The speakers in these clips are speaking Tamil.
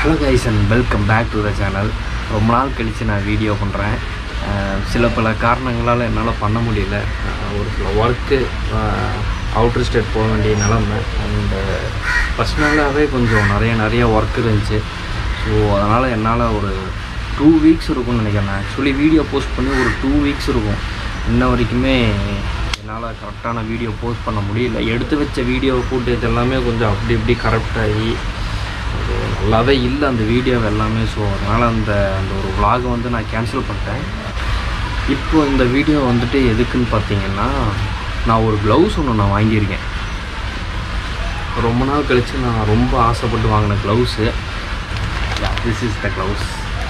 Hello guys and welcome back to the channel ரொம்ப நாள் கழித்து நான் வீடியோ பண்ணுறேன் சில பல காரணங்களால் என்னால் பண்ண முடியல அஹ் ஒரு சில ஒர்க்கு அவுட்டர் ஸ்டேட் போக வேண்டிய நிலமை அண்டு பர்சனலாகவே கொஞ்சம் நிறைய நிறைய ஒர்க் இருந்துச்சு ஸோ அதனால் என்னால் ஒரு டூ வீக்ஸ் இருக்கும்னு நினைக்கிறேன் ஆக்சுவலி வீடியோ போஸ்ட் பண்ணி ஒரு டூ வீக்ஸ் இருக்கும் இன்ன வரைக்குமே என்னால் கரெக்டான வீடியோ போஸ்ட் பண்ண முடியல எடுத்து வச்ச வீடியோ ஃபுட்டேஜ் எல்லாமே கொஞ்சம் அப்படி இப்படி கரெக்ட் ஆகி அது நல்லாவே இல்லை அந்த வீடியோ எல்லாமே ஸோ அதனால் அந்த அந்த ஒரு vlog வந்து நான் கேன்சல் பண்ணிட்டேன் இப்போ இந்த வீடியோ வந்துட்டு எதுக்குன்னு பார்த்தீங்கன்னா நான் ஒரு க்ளவுஸ் ஒன்று நான் வாங்கியிருக்கேன் ரொம்ப நாள் கழித்து நான் ரொம்ப ஆசைப்பட்டு வாங்கின gloves this is the gloves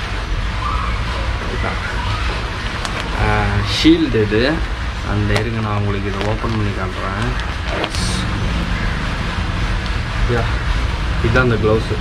shield இது அந்த இருங்க நான் உங்களுக்கு இதை ஓப்பன் பண்ணி காட்டுறேன் யா இதுதான் அந்த க்ளவுஸு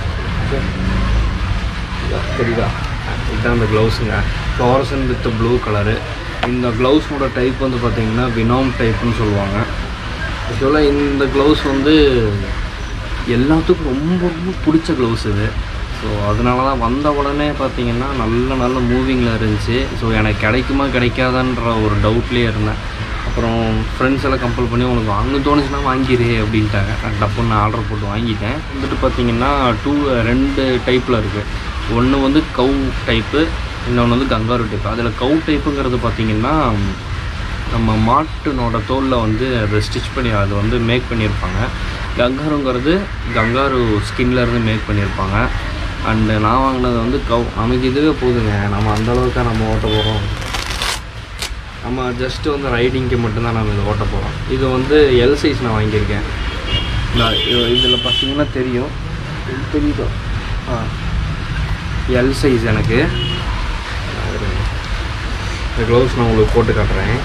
தெரியுதா இதுதான் அந்த க்ளவுஸுங்க ஃப்ளாரசன் வித் ப்ளூ கலரு இந்த க்ளவுஸோட டைப் வந்து பார்த்தீங்கன்னா வினோம் டைப்புன்னு சொல்லுவாங்க ஆக்சுவலாக இந்த க்ளவுஸ் வந்து எல்லாத்துக்கும் ரொம்ப ரொம்ப பிடிச்ச க்ளவுஸ் இது ஸோ அதனால தான் வந்த உடனே பார்த்தீங்கன்னா நல்ல நல்ல மூவிங்கில் இருந்துச்சு ஸோ எனக்கு கிடைக்குமா கிடைக்காதான்ற ஒரு டவுட்லேயே இருந்தேன் அப்புறம் ஃப்ரெண்ட்ஸ் எல்லாம் கம்பல் பண்ணி உனக்கு வாங்க தோணுச்சுன்னா வாங்கிடு அப்படின்ட்டாங்க நான் டப்புன்னு நான் ஆர்டர் போட்டு வாங்கிட்டேன் வந்துட்டு பார்த்தீங்கன்னா டூ ரெண்டு டைப்பில் இருக்குது ஒன்று வந்து கவு டைப்பு இன்னொன்று வந்து கங்காரு டைப்பு அதில் கவு டைப்புங்கிறது பார்த்தீங்கன்னா நம்ம மாட்டினோட தோலில் வந்து அதை ஸ்டிச் பண்ணி அது வந்து மேக் பண்ணியிருப்பாங்க கங்காருங்கிறது கங்காரு ஸ்கின்ல இருந்து மேக் பண்ணியிருப்பாங்க அண்டு நான் வாங்கினது வந்து கவ் நமக்கு இதுவே போதுங்க நம்ம அந்த அளவுக்கு நம்ம ஓட்ட போகிறோம் நம்ம ஜஸ்ட்டு வந்து ரைடிங்க்கு மட்டும்தான் நம்ம இதை ஓட்ட போகிறோம் இது வந்து எல் சைஸ் நான் வாங்கியிருக்கேன் நான் இதில் பார்த்தீங்கன்னா தெரியும் இது தெரியுதோ ஆ எல் சைஸ் எனக்கு இருங்க. இந்த க்ளவுஸ் நான் உங்களுக்கு போட்டு காட்டுறேன்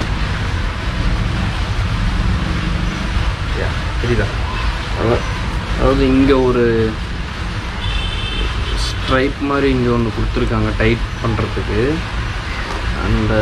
Yeah, தெரியுதா அதாவது அதாவது இங்கே ஒரு ஸ்ட்ரைப் மாதிரி இங்கே ஒன்று கொடுத்துருக்காங்க டைட் பண்ணுறதுக்கு அண்டு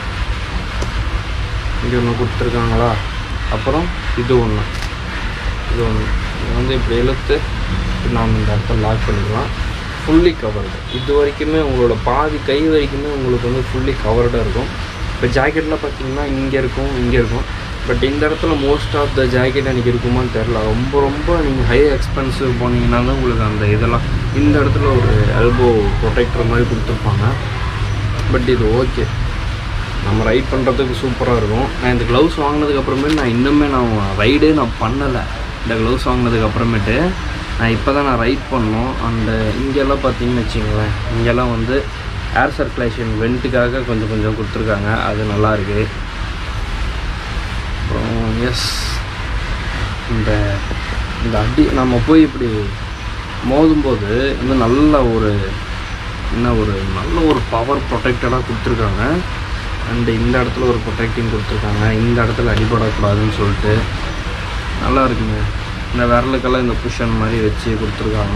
இங்கே ஒன்று கொடுத்துருக்காங்களா அப்புறம் இது ஒன்று இது ஒன்று இது வந்து இப்படி இழுத்து நாம் இந்த இடத்துல லாக் பண்ணிக்கலாம் ஃபுல்லி கவர்டு இது வரைக்குமே உங்களோட பாதி கை வரைக்குமே உங்களுக்கு வந்து ஃபுல்லி கவர்டாக இருக்கும் இப்போ ஜாக்கெட்லாம் பார்த்தீங்கன்னா இங்கே இருக்கும் இங்கே இருக்கும் பட் இந்த இடத்துல மோஸ்ட் ஆஃப் த ஜாக்கெட் எனக்கு இருக்குமான்னு தெரில ரொம்ப ரொம்ப நீங்கள் ஹை எக்ஸ்பென்சிவ் போனீங்கன்னா தான் உங்களுக்கு அந்த இதெல்லாம் இந்த இடத்துல ஒரு எல்போ ப்ரொடெக்டர் மாதிரி கொடுத்துருப்பாங்க பட் இது ஓகே நம்ம ரைட் பண்ணுறதுக்கு சூப்பராக இருக்கும் நான் இந்த க்ளவுஸ் வாங்கினதுக்கு அப்புறமே நான் இன்னுமே நான் ரைடே நான் பண்ணலை இந்த க்ளவுஸ் வாங்கினதுக்கு அப்புறமேட்டு நான் இப்போ தான் நான் ரைட் பண்ணோம் அண்டு இங்கெல்லாம் பார்த்தீங்கன்னு வச்சிங்களேன் இங்கெல்லாம் வந்து ஏர் சர்க்குலேஷன் வெண்ட்டுக்காக கொஞ்சம் கொஞ்சம் கொடுத்துருக்காங்க அது நல்லா இருக்கு அப்புறம் எஸ் இந்த இந்த அடி நம்ம போய் இப்படி மோதும்போது வந்து நல்ல ஒரு என்ன ஒரு நல்ல ஒரு பவர் ப்ரொடெக்டடாக கொடுத்துருக்காங்க அண்டு இந்த இடத்துல ஒரு ப்ரொடெக்டிங் கொடுத்துருக்காங்க இந்த இடத்துல அடிபடக்கூடாதுன்னு சொல்லிட்டு நல்லா இருக்குங்க இந்த விரலுக்கெல்லாம் இந்த குஷன் மாதிரி வச்சு கொடுத்துருக்காங்க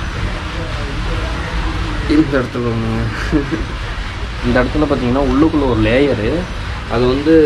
இந்த இடத்துல ஒன்று இந்த இடத்துல பார்த்தீங்கன்னா உள்ளுக்குள்ளே ஒரு லேயரு அது வந்து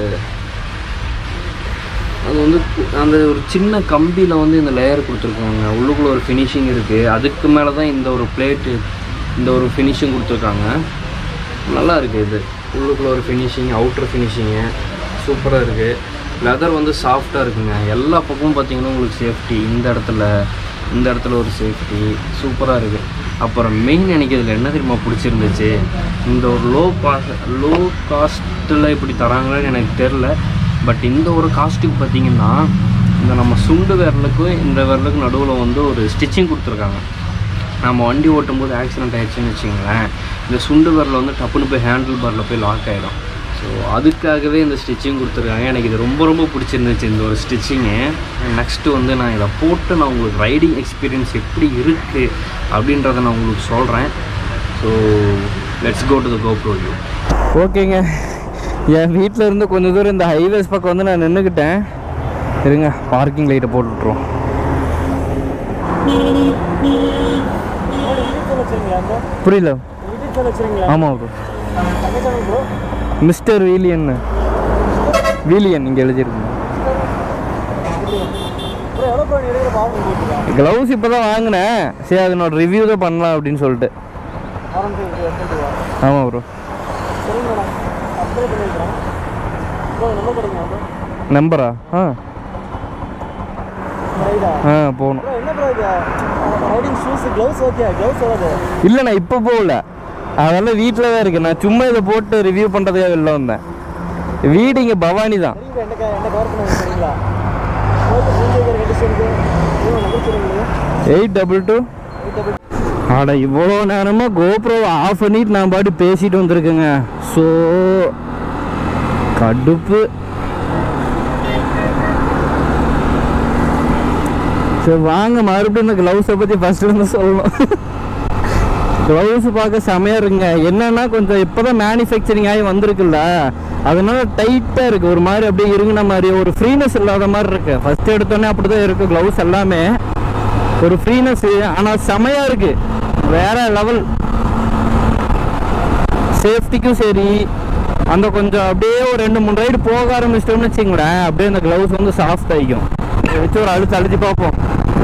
அது வந்து கு- அந்த ஒரு சின்ன கம்பியில் வந்து இந்த லேயர் கொடுத்துருக்காங்க உள்ளுக்குள்ளே ஒரு ஃபினிஷிங் இருக்குது அதுக்கு மேலே தான் இந்த ஒரு பிளேட்டு இந்த ஒரு ஃபினிஷிங் கொடுத்துருக்காங்க நல்லா இருக்குது இது உள்ளுக்குள்ளே ஒரு ஃபினிஷிங் அவுட்ரு ஃபினிஷிங்கு சூப்பராக இருக்குது லெதர் வந்து சாஃப்டாக இருக்குங்க எல்லா பக்கமும் பார்த்தீங்கன்னா உங்களுக்கு சேஃப்டி இந்த இடத்துல இந்த இடத்துல ஒரு சேஃப்டி சூப்பராக இருக்குது அப்புறம் மெயின் எனக்கு இதில் என்ன தெரியுமா பிடிச்சிருந்துச்சு இந்த ஒரு லோ காஸ்ட் லோ காஸ்ட்டில் இப்படி தராங்கன்னு எனக்கு தெரில பட் இந்த ஒரு காஸ்ட்டுக்கு பார்த்தீங்கன்னா இந்த நம்ம சுண்டு விரலுக்கும் இந்த விரலுக்கும் நடுவில் வந்து ஒரு ஸ்டிச்சிங் கொடுத்துருக்காங்க நம்ம வண்டி ஓட்டும் போது ஆக்சிடென்ட் ஆயிடுச்சுன்னு வச்சுங்களேன் இந்த சுண்டு விரல் வந்து டப்புன்னு போய் ஹேண்டில் பாரில் போய் லாக் ஆகிடும் ஸோ அதுக்காகவே இந்த ஸ்டிச்சிங் கொடுத்துருக்காங்க எனக்கு இது ரொம்ப ரொம்ப பிடிச்சிருந்துச்சு இந்த ஒரு ஸ்டிச்சிங்கு நெக்ஸ்ட்டு வந்து நான் இதை போட்டு நான் உங்களுக்கு ரைடிங் எக்ஸ்பீரியன்ஸ் எப்படி இருக்குது அப்படின்றத நான் உங்களுக்கு சொல்கிறேன் so let's go to the GoPro you ஓகேங்க என் வீட்டில் இருந்து கொஞ்சம் தூரம் இந்த ஹைவேஸ் பக்கம் வந்து நான் நின்றுக்கிட்டேன் இருங்க பார்க்கிங் லைட்டை போட்டு விட்ருவோம் புரியல ஆமாம் ப்ரோ மிஸ்டர் வீலியன் வீலியன் இங்கே எழுதியிருக்குங்க ப்ரோ எவ்வளோ ப்ரோ எடுக்கிற பாவம் கொடுத்துருக்கா க்ளவுஸ் இப்போ தான் வாங்கினேன் சரி அதனோட ரிவ்யூ தான் பண்ணலாம் அப்படின்னு சொல்லிட்டு ஆரம்பி எடுத்துட்டு வா ஆமாம் ப்ரோ சரிங்க மேடம் அப்ளை பண்ணிக்கிறேன் ப்ரோ நம்பர் கிடைக்குமா ப்ரோ நம்பரா ஆ ரைடா ஆ போகணும் ப்ரோ என்ன ப்ரோ இது riding shoes gloves okay gloves எவ்வளோ இல்லை நான் இப்போ போகல அதெல்லாம் வீட்டில் தான் இருக்கு நான் சும்மா இதை போட்டு ரிவ்யூ பண்ணுறதுக்காக வெளில வந்தேன் வீடு இங்கே பவானி தான் சரிங்க என்ன என்ன கவர் பண்ண சரிங்களா ஓகே மூஞ்சி வைக்கிற கண்டிஷனுக்கு நம்பர் சொல்லுங்க எயிட் டபுள் டூ ஆட இவ்வளோ நேரமாக கோப்ரோவை ஆஃப் பண்ணிட்டு நான் பாட்டு பேசிட்டு வந்திருக்கேங்க ஸோ கடுப்பு சரி வாங்க மறுபடியும் இந்த க்ளவுஸை பற்றி ஃபஸ்ட்டு இருந்து சொல்லணும் க்ளவுஸ் பார்க்க செமையாக இருக்குங்க என்னன்னா கொஞ்சம் இப்போ தான் மேனுஃபேக்சரிங் ஆகி வந்திருக்குல்ல அதனால டைட்டாக இருக்குது ஒரு மாதிரி அப்படியே இருங்கின மாதிரி ஒரு ஃப்ரீனஸ் இல்லாத மாதிரி இருக்கு ஃபஸ்ட்டு எடுத்தோடனே அப்படி தான் இருக்குது க்ளவுஸ் எல்லாமே ஒரு ஃப்ரீனஸ் ஆனால் செமையாக இருக்கு வேற லெவல் சேஃப்டிக்கும் சரி அந்த கொஞ்சம் அப்படியே ஒரு ரெண்டு மூணு ரைடு போக ஆரம்பிச்சிட்டோம்னு வச்சுங்களேன் அப்படியே அந்த க்ளவுஸ் வந்து சாஃப்ட் ஆகிக்கும் இதை வச்சு ஒரு அழுத்து அழுத்தி பார்ப்போம்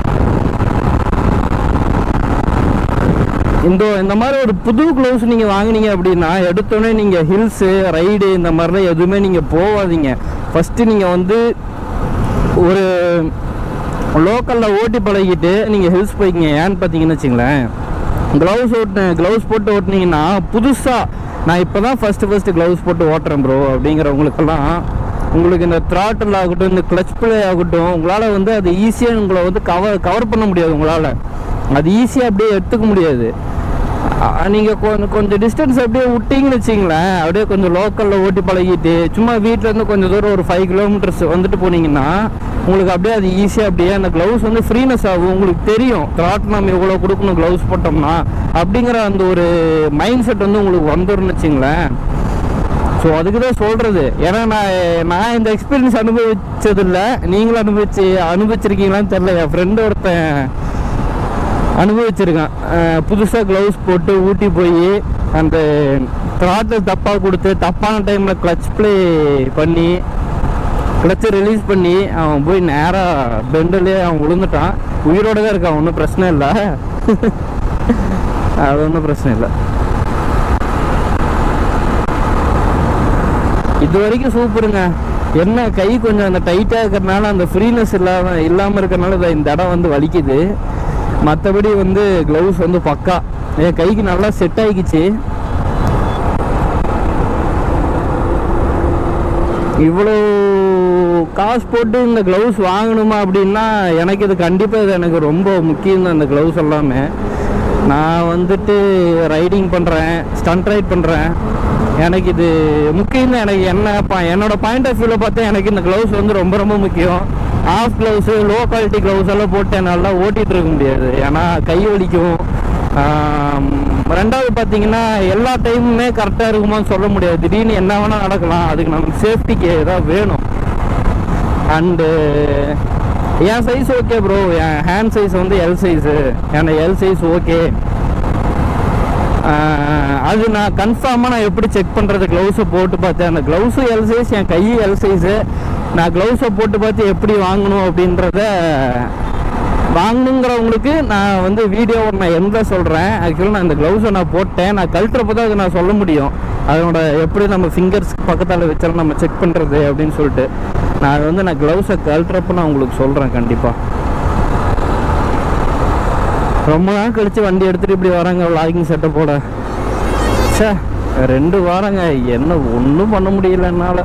இந்த இந்த மாதிரி ஒரு புது க்ளவுஸ் நீங்கள் வாங்குனீங்க அப்படின்னா எடுத்தோடனே நீங்கள் ஹில்ஸு ரைடு இந்த மாதிரிலாம் எதுவுமே நீங்கள் போகாதீங்க ஃபஸ்ட்டு நீங்கள் வந்து ஒரு லோக்கலில் ஓட்டி பழகிட்டு நீங்கள் ஹில்ஸ் போய்க்கிங்க ஏன்னு பார்த்தீங்கன்னு வச்சுங்களேன் க்ளவுஸ் ஓட்டு க்ளவுஸ் போட்டு ஓட்டுனீங்கன்னா புதுசாக நான் இப்போ தான் ஃபஸ்ட்டு ஃபஸ்ட்டு க்ளவுஸ் போட்டு ஓட்டுறேன் ப்ரோ அப்படிங்கிறவங்களுக்கெல்லாம் உங்களுக்கு இந்த த்ராட்டில் ஆகட்டும் இந்த கிளச் பிளே ஆகட்டும் உங்களால் வந்து அது ஈஸியாக உங்களை வந்து கவர் கவர் பண்ண முடியாது உங்களால் அது ஈஸியாக அப்படியே எடுத்துக்க முடியாது நீங்கள் கொஞ்சம் கொஞ்சம் டிஸ்டன்ஸ் அப்படியே விட்டீங்கன்னு வச்சிங்களேன் அப்படியே கொஞ்சம் லோக்கலில் ஓட்டி பழகிட்டு சும்மா வீட்டிலேருந்து கொஞ்சம் தூரம் ஒரு ஃபைவ் கிலோமீட்டர்ஸ் வந்துட்டு போனீங்கன்னா உங்களுக்கு அப்படியே அது ஈஸியாக அப்படியே அந்த க்ளவுஸ் வந்து ஃப்ரீனஸ் ஆகும் உங்களுக்கு தெரியும் த்ராட் நம்ம இவ்வளோ கொடுக்கணும் க்ளவுஸ் போட்டோம்னா அப்படிங்கிற அந்த ஒரு மைண்ட் செட் வந்து உங்களுக்கு வந்துரும்னு வச்சிங்களேன் ஸோ அதுக்கு தான் சொல்கிறது ஏன்னா நான் நான் இந்த எக்ஸ்பீரியன்ஸ் அனுபவிச்சதில்லை நீங்களும் அனுபவிச்சு அனுபவிச்சிருக்கீங்களான்னு தெரில என் ஃப்ரெண்டு ஒருத்தன் அனுபவிச்சிருக்கான் புதுசாக க்ளவுஸ் போட்டு ஊட்டி போய் அந்த த்ராட்டில் தப்பாக கொடுத்து தப்பான டைமில் கிளச் ப்ளே பண்ணி கிளச்சை ரிலீஸ் பண்ணி அவன் போய் நேராக பெண்டிலே அவன் விழுந்துட்டான் உயிரோட தான் இருக்கான் ஒன்றும் பிரச்சனை இல்லை அது ஒன்றும் பிரச்சனை இல்லை இது வரைக்கும் சூப்பருங்க என்ன கை கொஞ்சம் அந்த டைட்டாக இருக்கிறனால அந்த ஃப்ரீனஸ் இல்லாம இல்லாமல் இருக்கிறனால இதை இந்த இடம் வந்து வலிக்குது மற்றபடி வந்து க்ளவுஸ் வந்து பக்கா என் கைக்கு நல்லா செட் ஆகிக்கிச்சு இவ்வளோ காசு போட்டு இந்த க்ளவுஸ் வாங்கணுமா அப்படின்னா எனக்கு இது கண்டிப்பாக இது எனக்கு ரொம்ப முக்கியம் தான் இந்த க்ளவுஸ் எல்லாமே நான் வந்துட்டு ரைடிங் பண்ணுறேன் ஸ்டண்ட் ரைட் பண்ணுறேன் எனக்கு இது முக்கியம் தான் எனக்கு என்ன பா என்னோட பாயிண்ட் ஆஃப் வியூவில் பார்த்தா எனக்கு இந்த க்ளவுஸ் வந்து ரொம்ப ரொம்ப முக்கியம் of gloves low quality gloves எல்லாம் போட்டு என்னால் ஓட்டிகிட்டு இருக்க முடியாது ஏன்னா கை வலிக்கும் ஆம், ரெண்டாவது பார்த்தீங்கன்னா எல்லா டைமுமே கரெக்டாக இருக்குமான்னு சொல்ல முடியாது திடீர்னு என்ன வேணால் நடக்கலாம் அதுக்கு நமக்கு சேஃப்டிக்கு ஏதாவது வேணும் அண்டு என் சைஸ் ஓகே ப்ரோ என் ஹேண்ட் சைஸ் வந்து எல் சைஸு என் எல் சைஸ் ஓகே அது நான் கன்ஃபார்மாக நான் எப்படி செக் பண்ணுறது க்ளவுஸை போட்டு பார்த்தேன் அந்த க்ளவுஸும் எல் சைஸ் என் கை எல் சைஸு நான் க்ளவுஸை போட்டு பார்த்து எப்படி வாங்கணும் அப்படின்றத வாங்கணுங்கிறவங்களுக்கு நான் வந்து வீடியோ நான் எந்த சொல்கிறேன் ஆக்சுவலாக நான் இந்த க்ளவுஸை நான் போட்டேன் நான் கழட்டுறப்ப தான் அதை நான் சொல்ல முடியும் அதனோட எப்படி நம்ம ஃபிங்கர்ஸ் பக்கத்தால் வச்சாலும் நம்ம செக் பண்ணுறது அப்படின்னு சொல்லிட்டு நான் அதை வந்து நான் க்ளவுஸை கழட்டுறப்ப நான் உங்களுக்கு சொல்கிறேன் கண்டிப்பாக ரொம்ப நாள் கழிச்சு வண்டி எடுத்துட்டு இப்படி வராங்க லாகிங் செட்டை போட ச்சே ரெண்டு வாரங்க என்ன ஒன்றும் பண்ண முடியல என்னால்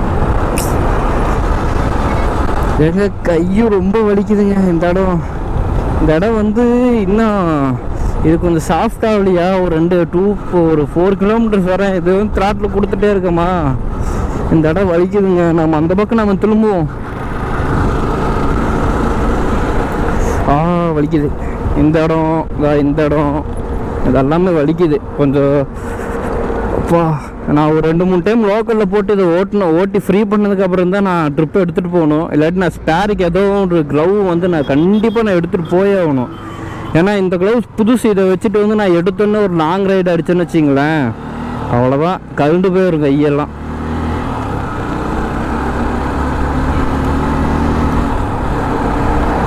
எங்க கையும் ரொம்ப வலிக்குதுங்க இந்த இடம் இந்த இடம் வந்து இன்னும் இது கொஞ்சம் சாஃப்ட் ஆகலையா ஒரு ரெண்டு டூ ஒரு ஃபோர் கிலோமீட்டர்ஸ் வரேன் இது வந்து த்ராட்டில் கொடுத்துட்டே இருக்கமா இந்த இடம் வலிக்குதுங்க நம்ம அந்த பக்கம் நம்ம திரும்புவோம் ஆ வலிக்குது இந்த இடம் இதா இந்த இடம் இதெல்லாமே வலிக்குது கொஞ்சம் அப்பா நான் ஒரு ரெண்டு மூணு டைம் லோக்கலில் போட்டு இதை ஓட்டணும் ஓட்டி ஃப்ரீ பண்ணதுக்கு அப்புறம் தான் நான் ட்ரிப் எடுத்துகிட்டு போகணும் இல்லாட்டி நான் ஸ்பேருக்கு ஏதோ ஒரு க்ளவ் வந்து நான் கண்டிப்பாக நான் எடுத்துகிட்டு போயே ஆகணும் ஏன்னா இந்த க்ளவுஸ் புதுசு இதை வச்சுட்டு வந்து நான் எடுத்தோன்னே ஒரு லாங் ரைடு அடிச்சேன்னு வச்சிங்களேன் அவ்வளோதான் கழுண்டு போயிடும் கையெல்லாம்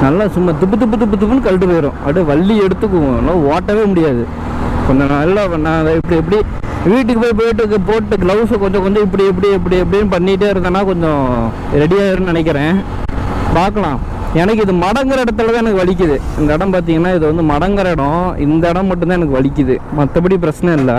நல்லா சும்மா துப்பு துப்பு துப்பு துப்புன்னு கழட்டு போயிடும் அப்படியே வள்ளி எடுத்துக்குவோம் நல்லா ஓட்டவே முடியாது கொஞ்சம் நல்லா நான் அதை இப்படி இப்படி வீட்டுக்கு போய் போயிட்டு போட்டு க்ளவுஸை கொஞ்சம் கொஞ்சம் இப்படி இப்படி இப்படி இப்படின்னு பண்ணிகிட்டே இருந்தேன்னா கொஞ்சம் ரெடியாகிருன்னு நினைக்கிறேன் பார்க்கலாம் எனக்கு இது மடங்குற இடத்துல தான் எனக்கு வலிக்குது இந்த இடம் பார்த்தீங்கன்னா இது வந்து மடங்குற இடம் இந்த இடம் மட்டும்தான் எனக்கு வலிக்குது மற்றபடி பிரச்சனை இல்லை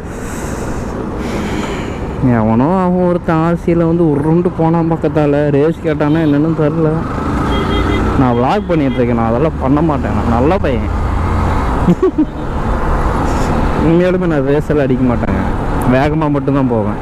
எவனோ அவன் ஒருத்தன் ஆர்சியில் வந்து உருண்டு போனான் பக்கத்தால் ரேஸ் கேட்டானா என்னன்னு தெரில நான் vlog பண்ணிட்டு இருக்கேன் நான் அதெல்லாம் பண்ண மாட்டேன் நான் நல்ல பையன் உண்மையாலுமே நான் ரேஸெல்லாம் அடிக்க மாட்டேங்க வேகமாக மட்டும்தான் போவேன்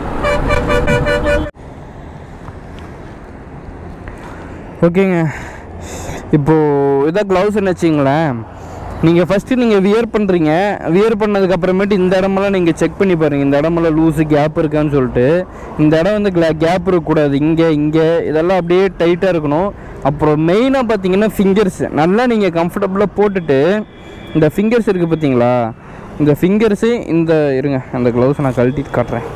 ஓகேங்க இப்போது இதான் க்ளவுஸ்ன்னு வச்சிங்களேன் நீங்கள் ஃபஸ்ட்டு நீங்கள் வியர் பண்ணுறீங்க வியர் பண்ணதுக்கப்புறமேட்டு இந்த இடமெல்லாம் நீங்கள் செக் பண்ணி பாருங்கள் இந்த இடமெல்லாம் லூஸு கேப் இருக்கான்னு சொல்லிட்டு இந்த இடம் வந்து கேப் இருக்கக்கூடாது இங்கே இங்கே இதெல்லாம் அப்படியே டைட்டாக இருக்கணும் அப்புறம் மெயினாக பார்த்தீங்கன்னா ஃபிங்கர்ஸ் நல்லா நீங்கள் கம்ஃபர்டபுளாக போட்டுட்டு இந்த ஃபிங்கர்ஸ் இருக்குது பார்த்தீங்களா இந்த ஃபிங்கர்ஸு இந்த இருங்க அந்த க்ளவுஸை நான் கழட்டிட்டு காட்டுறேன்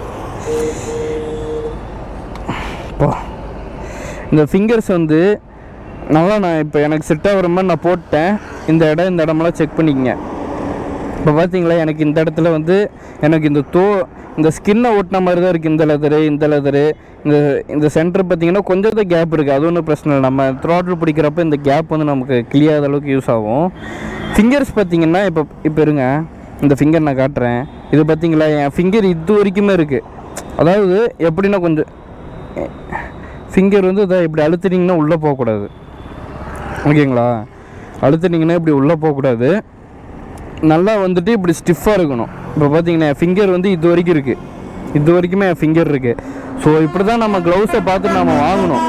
இப்போ இந்த ஃபிங்கர்ஸ் வந்து நல்லா நான் இப்போ எனக்கு செட் ஆகிற மாதிரி நான் போட்டேன் இந்த இடம் இந்த இடமெல்லாம் செக் பண்ணிக்கங்க இப்போ பார்த்தீங்களா எனக்கு இந்த இடத்துல வந்து எனக்கு இந்த தோ இந்த ஸ்கின்னை ஒட்டின மாதிரி தான் இருக்குது இந்த லெதரு இந்த லெதரு இந்த இந்த சென்டர் பார்த்தீங்கன்னா கொஞ்சம் தான் கேப் இருக்குது அது ஒன்றும் பிரச்சனை இல்லை நம்ம த்ராட்டில் பிடிக்கிறப்ப இந்த கேப் வந்து நமக்கு கிளியாத அளவுக்கு யூஸ் ஆகும் ஃபிங்கர்ஸ் பார்த்தீங்கன்னா இப்போ இப்போ இருங்க இந்த ஃபிங்கர் நான் காட்டுறேன் இது பார்த்தீங்களா என் ஃபிங்கர் இது வரைக்குமே இருக்குது அதாவது எப்படின்னா கொஞ்சம் ஃபிங்கர் வந்து இதை இப்படி அழுத்துனீங்கன்னா உள்ளே போகக்கூடாது ஓகேங்களா அழுத்துனீங்கன்னா இப்படி உள்ளே போகக்கூடாது நல்லா வந்துட்டு இப்படி ஸ்டிஃபாக இருக்கணும் இப்போ பார்த்தீங்கன்னா என் ஃபிங்கர் வந்து இது வரைக்கும் இருக்குது இது வரைக்குமே என் ஃபிங்கர் இருக்குது ஸோ இப்படி தான் நம்ம க்ளவுஸை பார்த்து நம்ம வாங்கணும்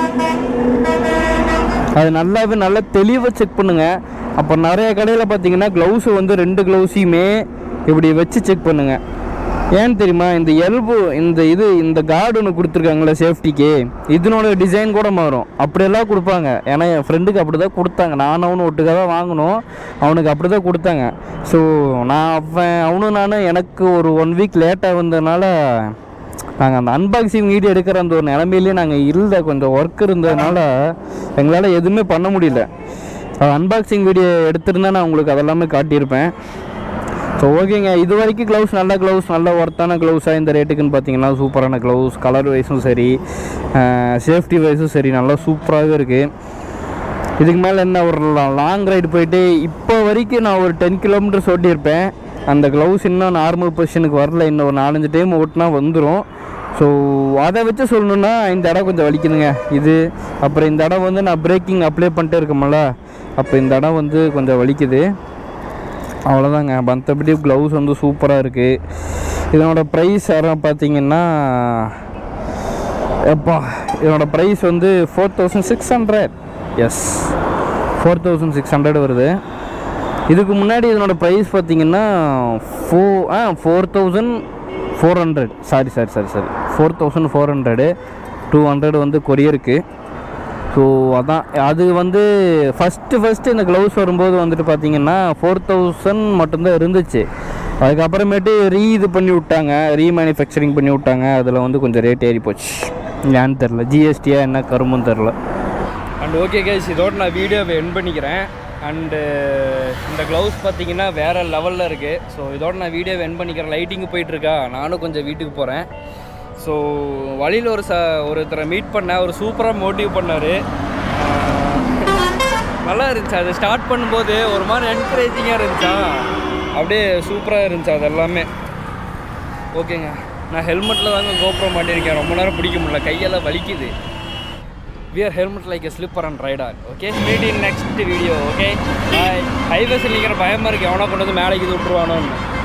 அது நல்லாவே நல்லா தெளிவாக செக் பண்ணுங்கள் அப்போ நிறைய கடையில் பார்த்தீங்கன்னா க்ளவுஸு வந்து ரெண்டு க்ளவுஸையுமே இப்படி வச்சு செக் பண்ணுங்கள் ஏன்னு தெரியுமா இந்த எல்போ இந்த இது இந்த கார்டு ஒன்று கொடுத்துருக்காங்களே சேஃப்டிக்கு இதனோட டிசைன் கூட மாறும் அப்படியெல்லாம் கொடுப்பாங்க ஏன்னா என் ஃப்ரெண்டுக்கு அப்படி தான் கொடுத்தாங்க நான் அவனு ஒட்டுக்காக தான் வாங்கினோம் அவனுக்கு அப்படி தான் கொடுத்தாங்க ஸோ நான் அவன் அவனும் நானும் எனக்கு ஒரு ஒன் வீக் லேட்டாக வந்ததுனால நாங்கள் அந்த அன்பாக்சிங் வீடியோ எடுக்கிற அந்த ஒரு நிலமையிலே நாங்கள் இல்லை கொஞ்சம் ஒர்க் இருந்ததுனால எங்களால் எதுவுமே பண்ண முடியல அன்பாக்சிங் வீடியோ எடுத்திருந்தா நான் உங்களுக்கு அதெல்லாமே காட்டியிருப்பேன் ஸோ ஓகேங்க இது வரைக்கும் க்ளவுஸ் நல்ல க்ளவுஸ் நல்ல ஒர்த்தான க்ளவுஸாக இந்த ரேட்டுக்குன்னு பார்த்தீங்கன்னா சூப்பரான க்ளவுஸ் கலர் வைஸும் சரி சேஃப்டி வைஸும் சரி நல்லா சூப்பராகவே இருக்குது இதுக்கு மேலே என்ன ஒரு லாங் ரைடு போயிட்டு இப்போ வரைக்கும் நான் ஒரு டென் கிலோமீட்டர்ஸ் ஓட்டியிருப்பேன் அந்த க்ளவுஸ் இன்னும் நார்மல் பொசிஷனுக்கு வரல இன்னும் ஒரு நாலஞ்சு டைம் ஓட்டினா வந்துடும் ஸோ அதை வச்சு சொல்லணுன்னா இந்த இடம் கொஞ்சம் வலிக்குதுங்க இது அப்புறம் இந்த இடம் வந்து நான் பிரேக்கிங் அப்ளை பண்ணிட்டே இருக்கோம்ல அப்போ இந்த இடம் வந்து கொஞ்சம் வலிக்குது அவ்வளோதாங்க மற்றபடி க்ளவுஸ் வந்து சூப்பராக இருக்குது இதனோட ப்ரைஸ் யாரும் பார்த்தீங்கன்னா எப்பா இதனோட ப்ரைஸ் வந்து four thousand six hundred yes four thousand six hundred வருது இதுக்கு முன்னாடி இதனோட ப்ரைஸ் பார்த்தீங்கன்னா ஃபோ ஆ four thousand four hundred sorry sorry sorry sorry four thousand four hundred two hundred வந்து கொரியருக்கு ஸோ அதான் அது வந்து ஃபஸ்ட்டு ஃபஸ்ட்டு இந்த க்ளவுஸ் வரும்போது வந்துட்டு பார்த்தீங்கன்னா ஃபோர் தௌசண்ட் மட்டும்தான் இருந்துச்சு அதுக்கப்புறமேட்டு ரீ இது பண்ணி விட்டாங்க ரீமேனுஃபேக்சரிங் பண்ணி விட்டாங்க அதில் வந்து கொஞ்சம் ரேட் ஏறி போச்சு ஏன்னு தெரில ஜிஎஸ்டியா என்ன கருமுன்னு தெரில அண்ட் ஓகே கைஸ் இதோட நான் வீடியோவை என் பண்ணிக்கிறேன் அண்டு இந்த க்ளவுஸ் பார்த்தீங்கன்னா வேறு லெவலில் இருக்குது ஸோ இதோட நான் வீடியோவை என் பண்ணிக்கிறேன் லைட்டிங்கு போயிட்டுருக்கா நானும் கொஞ்சம் வீட்டுக்கு போகிறேன் ஸோ வழியில் ஒரு ச ஒருத்தரை மீட் பண்ணேன் அவர் சூப்பராக மோட்டிவ் பண்ணார் நல்லா இருந்துச்சு அது ஸ்டார்ட் பண்ணும்போது ஒரு மாதிரி என்கரேஜிங்காக இருந்துச்சா அப்படியே சூப்பராக இருந்துச்சு அது எல்லாமே ஓகேங்க நான் ஹெல்மெட்டில் தாங்க கோப்ரோ மாட்டியிருக்கேன் ரொம்ப நேரம் பிடிக்க முடியல கையெல்லாம் வலிக்குது wear helmet like a slipper and rider okay meet in next video okay bye ஹைவேஸில் நிற்கிற பயமாக இருக்குது எவனா கொண்டு வந்து மேலே இது விட்ருவானோன்னு